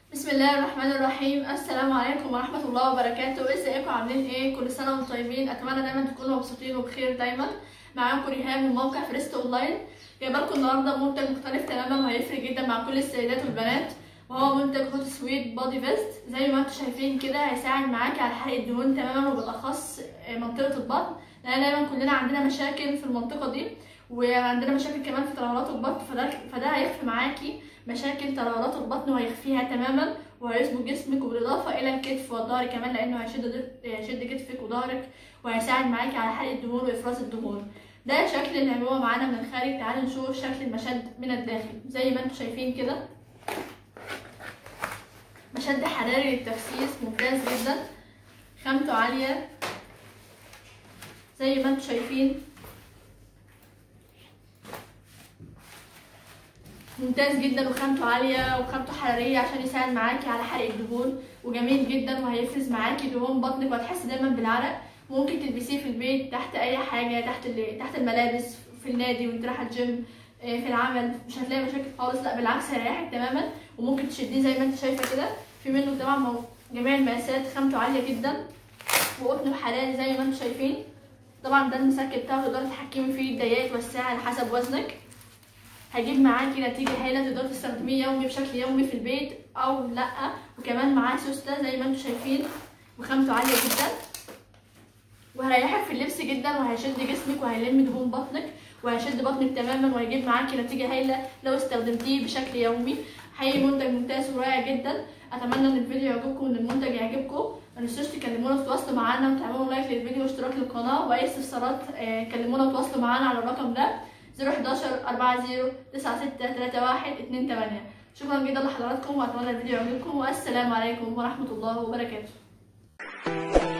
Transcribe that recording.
بسم الله الرحمن الرحيم السلام عليكم ورحمة الله وبركاته ازيكم عاملين ايه كل سنة وانتم طيبين اتمنى دايما تكونوا مبسوطين وبخير دايما معاكم ريهام من موقع فريست اونلاين جايبه لكم النهارده منتج مختلف تماما وهيفرق جدا مع كل السيدات والبنات وهو منتج هوت سويت بودي فيست زي ما انتم شايفين كده هيساعد معاكي على حرق الدهون تماما وبالاخص منطقة البطن لان دايما كلنا عندنا مشاكل في المنطقة دي وعندنا مشاكل كمان في ترهلات البطن فده فده هيخفي معاكي مشاكل ترهلات البطن وهيخفيها تماما وهيظبط جسمك وبالاضافه الى الكتف والظهر كمان لانه هيشد هيشد كتفك وظهرك وهيساعد معاكي على حرق الدهون وافراز الدهون ده شكل العبوه معانا من الخارج تعالوا نشوف شكل المشد من الداخل زي ما انتم شايفين كده مشد حراري للتخسيس ممتاز جدا خامته عاليه زي ما انتم شايفين ممتاز جدا وخامته عالية وخامته حرارية عشان يساعد معاكي على حرق الدهون وجميل جدا وهيفرز معاكي دهون بطنك وهتحسي دايما بالعرق ممكن تلبسيه في البيت تحت اي حاجة تحت تحت الملابس في النادي وانت رايحة الجيم في العمل مش هتلاقي مشاكل خالص لا بالعكس هيريحك تماما وممكن تشديه زي ما انت شايفة كده في منه طبعا جميع المقاسات خامته عالية جدا وقطنه حلال زي ما انتم شايفين طبعا ده المسك بتاعه تقدري تتحكمي فيه الضيقات والساعة على حسب وزنك هيجيب معاكي نتيجة هايلة تقدري تستخدميه يومي بشكل يومي في البيت أو لأ وكمان معاه سوستة زي ما انتم شايفين وخامته عالية جدا وهيريحك في اللبس جدا وهيشد جسمك وهيلم دهون بطنك وهيشد بطنك تماما وهيجيب معاكي نتيجة هايلة لو استخدمتيه بشكل يومي حقيقي منتج ممتاز ورائع جدا اتمنى ان الفيديو يعجبكم وان المنتج يعجبكم ما تنسوش تكلمونا وتتواصلوا معانا وتعملوا لايك للفيديو واشتراك للقناه واي استفسارات كلمونا وتواصلوا معانا على الرقم ده 011 40 96 31 28 شكرا جدا لحضراتكم واتمنى الفيديو يعجبكم والسلام عليكم ورحمه الله وبركاته